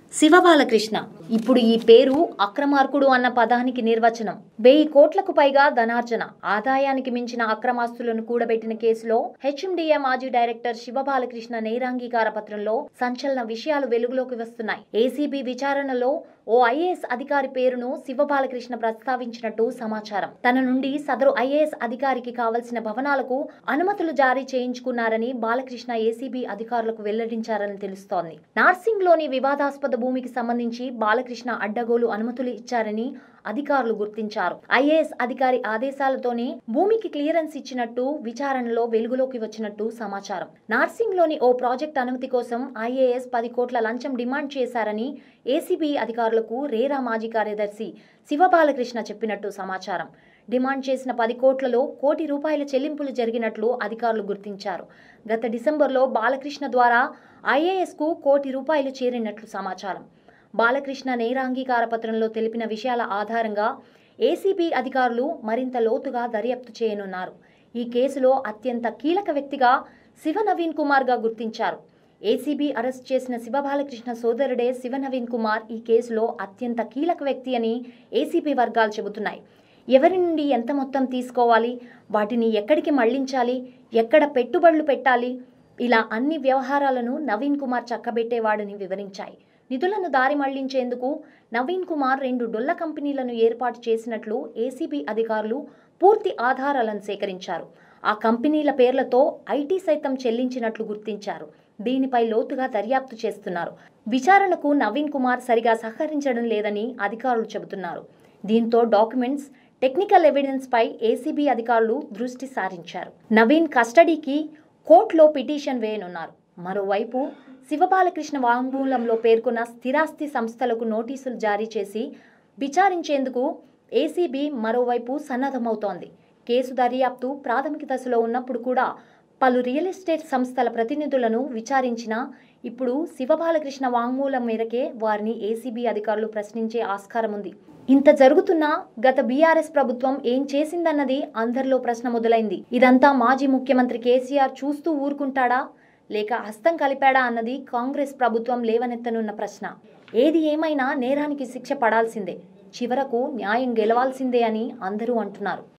శివబాలకృష్ణ ఇప్పుడు ఈ పేరు అక్రమార్కుడు అన్న పదానికి నిర్వచనం వెయ్యి కోట్లకు పైగా ధనార్జన ఆదాయానికి మించిన అక్రమాస్తులను కూడబెట్టిన కేసులో హెచ్ఎండిఏ మాజీ డైరెక్టర్ శివబాలకృష్ణ నేరాంగీకార పత్రంలో సంచలన విషయాలు వెలుగులోకి వస్తున్నాయి ఏసీబీ విచారణలో ఓ ఐఏఎస్ అధికారి పేరును శివబాలకృష్ణ ప్రస్తావించినట్టు సమాచారం తన నుండి సదరు ఐఏఎస్ అధికారికి కావలసిన భవనాలకు అనుమతులు జారీ చేయించుకున్నారని బాలకృష్ణ ఏసీబీ అధికారులకు వెల్లడించారని తెలుస్తోంది నార్సింగ్లోని వివాదాస్పద భూమికి సంబంధించి బాలకృష్ణ అడ్డగోలు అనుమతులు ఇచ్చారని అధికారులు గుర్తించారు ఐఏఎస్ అధికారి ఆదేశాలతోనే భూమికి క్లియరెన్స్ ఇచ్చినట్టు విచారణలో వెలుగులోకి వచ్చినట్టు సమాచారం నార్సింగ్ లోని ఓ ప్రాజెక్ట్ అనుమతి కోసం ఐఏఎస్ పది కోట్ల లంచం డిమాండ్ చేశారని ఏసీబీ అధికారులకు రేరా మాజీ కార్యదర్శి శివబాలకృష్ణ చెప్పినట్టు సమాచారం డిమాండ్ చేసిన పది కోట్లలో కోటి రూపాయల చెల్లింపులు జరిగినట్లు అధికారులు గుర్తించారు గత డిసెంబర్లో బాలకృష్ణ ద్వారా ఐఏఎస్కు కోటి రూపాయలు చేరినట్లు సమాచారం బాలకృష్ణ నేరాంగీకార పత్రంలో తెలిపిన విషయాల ఆధారంగా ఏసీబీ అధికారులు మరింత లోతుగా దర్యాప్తు చేయనున్నారు ఈ కేసులో అత్యంత కీలక వ్యక్తిగా శివ నవీన్ కుమార్గా గుర్తించారు ఏసీబీ అరెస్ట్ చేసిన శివబాలకృష్ణ సోదరుడే శివ నవీన్ కుమార్ ఈ కేసులో అత్యంత కీలక వ్యక్తి అని ఏసీబీ వర్గాలు చెబుతున్నాయి ఎవరి నుండి ఎంత మొత్తం తీసుకోవాలి వాటిని ఎక్కడికి మళ్లించాలి ఎక్కడ పెట్టుబడులు పెట్టాలి ఇలా అన్ని వ్యవహారాలను నవీన్ కుమార్ చక్కబెట్టేవాడని వివరించాయి నిధులను దారి మళ్లించేందుకు నవీన్ కుమార్ రెండు డొల్ల కంపెనీలను ఏర్పాటు చేసినట్లు ఏసీబీ అధికారులు పూర్తి ఆధారాలను సేకరించారు ఆ కంపెనీల పేర్లతో ఐటీ సైతం చెల్లించినట్లు గుర్తించారు దీనిపై లోతుగా దర్యాప్తు చేస్తున్నారు విచారణకు నవీన్ కుమార్ సరిగా సహకరించడం లేదని అధికారులు చెబుతున్నారు దీంతో డాక్యుమెంట్స్ టెక్నికల్ ఎవిడెన్స్ పై ఏసీబీ అధికారులు దృష్టి సారించారు నవీన్ కస్టడీకి కోర్టులో పిటిషన్ వేయనున్నారు మరోవైపు శివబాలకృష్ణ వాంగ్మూలంలో పేర్కొన్న స్థిరాస్తి సంస్థలకు నోటీసులు జారీ చేసి విచారించేందుకు ఏసీబీ మరోవైపు సన్నద్ధమవుతోంది కేసు దర్యాప్తు ప్రాథమిక దశలో ఉన్నప్పుడు కూడా పలు రియల్ ఎస్టేట్ సంస్థల ప్రతినిధులను విచారించినా ఇప్పుడు శివబాలకృష్ణ వాంగ్మూలం మేరకే వారిని ఏసీబీ అధికారులు ప్రశ్నించే ఆస్కారం ఉంది ఇంత జరుగుతున్నా గత బీఆర్ఎస్ ప్రభుత్వం ఏం చేసిందన్నది అందరిలో ప్రశ్న మొదలైంది ఇదంతా మాజీ ముఖ్యమంత్రి కేసీఆర్ చూస్తూ ఊరుకుంటాడా లేక హస్తం కలిపాడా అన్నది కాంగ్రెస్ ప్రభుత్వం లేవనెత్తనున్న ప్రశ్న ఏది ఏమైనా నేరానికి శిక్ష పడాల్సిందే చివరకు న్యాయం గెలవాల్సిందే అని అందరూ అంటున్నారు